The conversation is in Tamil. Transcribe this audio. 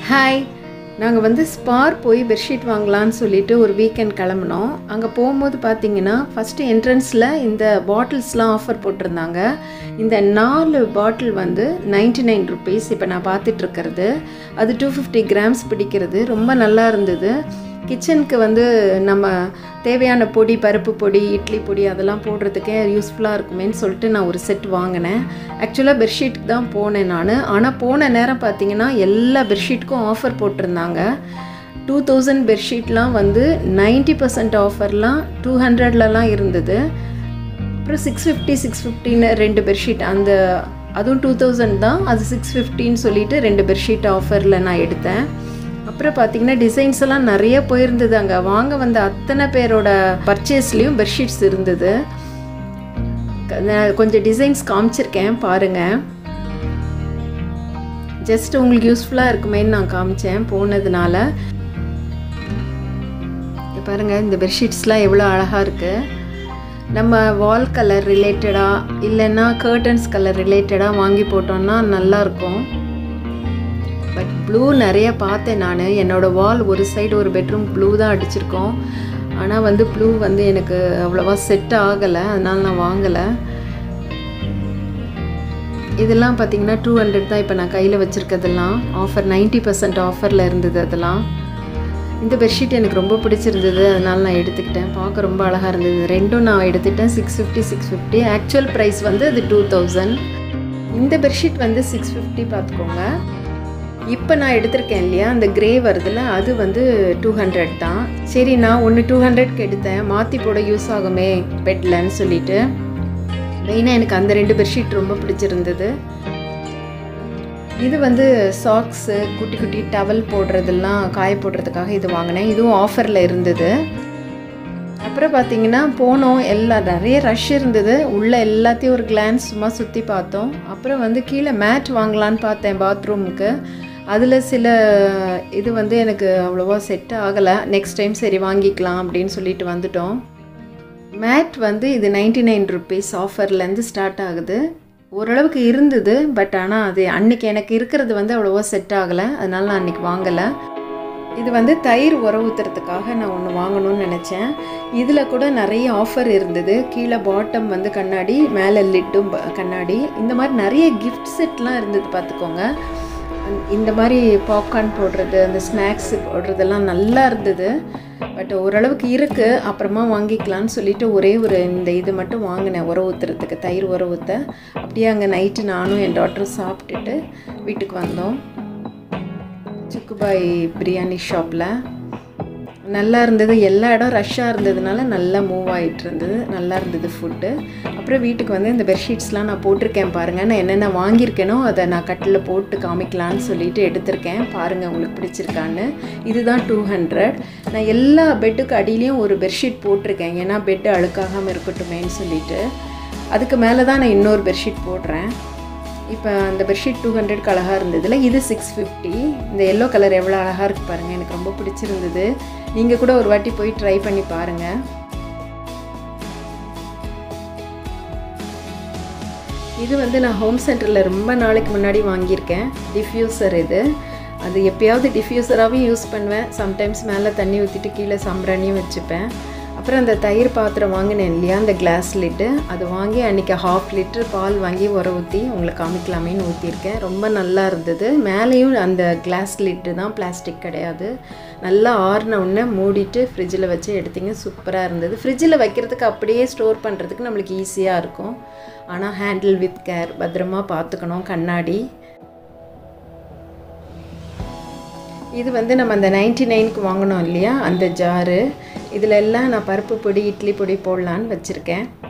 ஹாய் நாங்கள் வந்து ஸ்பார் போய் பெட்ஷீட் வாங்கலான்னு சொல்லிட்டு ஒரு வீக்கெண்ட் கிளம்புனோம் அங்கே போகும்போது பார்த்தீங்கன்னா ஃபஸ்ட்டு என்ட்ரன்ஸில் இந்த பாட்டில்ஸ்லாம் ஆஃபர் போட்டிருந்தாங்க இந்த நாலு பாட்டில் வந்து நைன்டி நைன் ருபீஸ் இப்போ நான் பார்த்துட்டு இருக்கிறது அது டூ ஃபிஃப்டி கிராம்ஸ் பிடிக்கிறது ரொம்ப நல்லா இருந்தது கிச்சனுக்கு வந்து நம்ம தேவையான பொடி பருப்பு பொடி இட்லி பொடி அதெல்லாம் போடுறதுக்கே யூஸ்ஃபுல்லாக இருக்குமேன்னு சொல்லிட்டு நான் ஒரு செட் வாங்கினேன் ஆக்சுவலாக பெட்ஷீட்டுக்கு தான் போனேன் நான் ஆனால் போன நேரம் பார்த்தீங்கன்னா எல்லா பெட்ஷீட்டுக்கும் ஆஃபர் போட்டிருந்தாங்க டூ தௌசண்ட் பெட்ஷீட்லாம் வந்து நைன்ட்டி பர்சன்ட் ஆஃபர்லாம் டூ ஹண்ட்ரட்லலாம் இருந்தது அப்புறம் சிக்ஸ் ஃபிஃப்டி சிக்ஸ் ஃபிஃப்டின்னு ரெண்டு பெட்ஷீட் அந்த அதுவும் டூ தௌசண்ட் தான் அது சிக்ஸ் ஃபிஃப்டின்னு சொல்லிட்டு ரெண்டு பெட்ஷீட் ஆஃபரில் நான் எடுத்தேன் அப்புறம் பார்த்தீங்கன்னா டிசைன்ஸ் எல்லாம் நிறைய போயிருந்தது அங்கே வாங்க வந்த அத்தனை பேரோட பர்ச்சேஸ்லேயும் பெட்ஷீட்ஸ் இருந்தது நான் கொஞ்சம் டிசைன்ஸ் காமிச்சிருக்கேன் பாருங்கள் ஜஸ்ட் உங்களுக்கு யூஸ்ஃபுல்லாக இருக்குமேன்னு நான் காமிச்சேன் போனதுனால இது பாருங்கள் இந்த பெட்ஷீட்ஸ்லாம் எவ்வளோ அழகாக இருக்குது நம்ம வால் கலர் ரிலேட்டடாக இல்லைன்னா கர்டன்ஸ் கலர் ரிலேட்டடாக வாங்கி போட்டோம்னா நல்லாயிருக்கும் பட் ப்ளூ நிறைய பார்த்தேன் நான் என்னோடய வால் ஒரு சைடு ஒரு பெட்ரூம் ப்ளூ தான் அடிச்சிருக்கோம் ஆனால் வந்து ப்ளூ வந்து எனக்கு அவ்வளோவா செட் ஆகலை அதனால் நான் வாங்கலை இதெல்லாம் பார்த்தீங்கன்னா டூ ஹண்ட்ரட் தான் இப்போ நான் கையில் வச்சுருக்கிறதெல்லாம் ஆஃபர் நைன்ட்டி பர்சன்ட் ஆஃபரில் இருந்தது அதெல்லாம் இந்த பெட்ஷீட் எனக்கு ரொம்ப பிடிச்சிருந்தது அதனால் நான் எடுத்துக்கிட்டேன் பார்க்க ரொம்ப அழகாக இருந்தது ரெண்டும் நான் எடுத்துக்கிட்டேன் six fifty six fifty actual price வந்து அது டூ தௌசண்ட் இந்த பெட்ஷீட் வந்து சிக்ஸ் ஃபிஃப்டி பார்த்துக்கோங்க இப்போ நான் எடுத்திருக்கேன் இல்லையா அந்த கிரே வருதுல அது வந்து டூ ஹண்ட்ரட் தான் சரி நான் ஒன்று டூ ஹண்ட்ரட்க்கு எடுத்தேன் மாற்றி போட யூஸ் ஆகுமே பெட்லன்னு சொல்லிட்டு மெயினாக எனக்கு அந்த ரெண்டு பெட்ஷீட் ரொம்ப பிடிச்சிருந்தது இது வந்து சாக்ஸு குட்டி குட்டி டவல் போடுறதெல்லாம் காய போடுறதுக்காக இது வாங்கினேன் இதுவும் ஆஃபரில் இருந்தது அப்புறம் பார்த்தீங்கன்னா போனோம் எல்லா நிறைய ரஷ் இருந்தது உள்ளே எல்லாத்தையும் ஒரு கிளான்ஸ் சும்மா சுற்றி பார்த்தோம் அப்புறம் வந்து கீழே மேட் வாங்கலான்னு பார்த்தேன் பாத்ரூமுக்கு அதில் சில இது வந்து எனக்கு அவ்வளோவா செட் ஆகலை நெக்ஸ்ட் டைம் சரி வாங்கிக்கலாம் அப்படின்னு சொல்லிட்டு வந்துட்டோம் மேட் வந்து இது நைன்டி நைன் ருபீஸ் ஆஃபர்லேருந்து ஸ்டார்ட் ஆகுது ஓரளவுக்கு இருந்தது பட் ஆனால் அது அன்றைக்கி எனக்கு இருக்கிறது வந்து அவ்வளோவா செட் ஆகலை அதனால் நான் அன்றைக்கி வாங்கலை இது வந்து தயிர் உர ஊற்றுறதுக்காக நான் ஒன்று வாங்கணும்னு நினச்சேன் இதில் கூட நிறைய ஆஃபர் இருந்தது கீழே பாட்டம் வந்து கண்ணாடி மேலே லிட்டும் கண்ணாடி இந்த மாதிரி நிறைய கிஃப்ட் செட்லாம் இருந்தது பார்த்துக்கோங்க இந்த மாதிரி பாப்கார்ன் போடுறது அந்த ஸ்நாக்ஸு போடுறதெல்லாம் நல்லா இருந்தது பட் ஓரளவுக்கு இருக்குது அப்புறமா வாங்கிக்கலான்னு சொல்லிட்டு ஒரே ஒரு இந்த இது மட்டும் வாங்கினேன் உர ஊற்றுறதுக்கு தயிர் உர ஊற்ற அப்படியே அங்கே நைட்டு நானும் என் டாக்டரும் சாப்பிட்டுட்டு வீட்டுக்கு வந்தோம் சுக்குபாய் பிரியாணி ஷாப்பில் நல்லா இருந்தது எல்லா இடம் ரஷ்ஷாக இருந்ததுனால நல்லா மூவ் ஆகிட்டு இருந்தது நல்லா இருந்தது ஃபுட்டு அப்புறம் வீட்டுக்கு வந்து இந்த பெட்ஷீட்ஸ்லாம் நான் போட்டிருக்கேன் பாருங்கள் நான் என்னென்ன வாங்கியிருக்கேனோ அதை நான் கட்டில் போட்டு காமிக்கலான்னு சொல்லிட்டு எடுத்திருக்கேன் பாருங்கள் உங்களுக்கு பிடிச்சிருக்கான்னு இதுதான் டூ ஹண்ட்ரட் நான் எல்லா பெட்டுக்கு அடியிலையும் ஒரு பெட்ஷீட் போட்டிருக்கேன் ஏன்னா பெட்டு அழுக்காகாமல் இருக்கட்டுமேன்னு சொல்லிட்டு அதுக்கு மேலே தான் நான் இன்னொரு பெட்ஷீட் போடுறேன் இப்போ அந்த பெட்ஷீட் டூ ஹண்ட்ரட்க்கு அழகாக இருந்ததுல இது சிக்ஸ் ஃபிஃப்டி இந்த எல்லோ கலர் எவ்வளோ அழகாக இருக்குது பாருங்கள் எனக்கு ரொம்ப பிடிச்சிருந்தது நீங்கள் கூட ஒரு வாட்டி போய் ட்ரை பண்ணி பாருங்கள் இது வந்து நான் ஹோம் சென்டரில் ரொம்ப நாளைக்கு முன்னாடி வாங்கியிருக்கேன் டிஃப்யூசர் இது அது எப்பயாவது டிஃப்யூசராகவும் யூஸ் பண்ணுவேன் சம்டைம்ஸ் மேலே தண்ணி ஊற்றிட்டு கீழே சம்பராணியும் வச்சுப்பேன் அப்புறம் அந்த தயிர் பாத்திரம் வாங்கினேன் இல்லையா அந்த கிளாஸ் லிட்டு அது வாங்கி அன்றைக்கி ஹாஃப் லிட்டர் பால் வாங்கி உர ஊற்றி உங்களுக்கு காமிக்கலாமேன்னு ஊற்றிருக்கேன் ரொம்ப நல்லா இருந்தது மேலேயும் அந்த கிளாஸ் லிட்டு தான் பிளாஸ்டிக் கிடையாது நல்லா ஆறின உடனே மூடிட்டு ஃப்ரிட்ஜில் வச்சு எடுத்திங்க சூப்பராக இருந்தது ஃப்ரிட்ஜில் வைக்கிறதுக்கு அப்படியே ஸ்டோர் பண்ணுறதுக்கு நம்மளுக்கு ஈஸியாக இருக்கும் ஆனால் ஹேண்டில் வித் கேர் பத்திரமா பார்த்துக்கணும் கண்ணாடி இது வந்து நம்ம அந்த நைன்டி நைனுக்கு வாங்கினோம் இல்லையா அந்த ஜாரு இதில் எல்லாம் நான் பருப்பு பொடி இட்லி பொடி போடலான்னு வச்சுருக்கேன்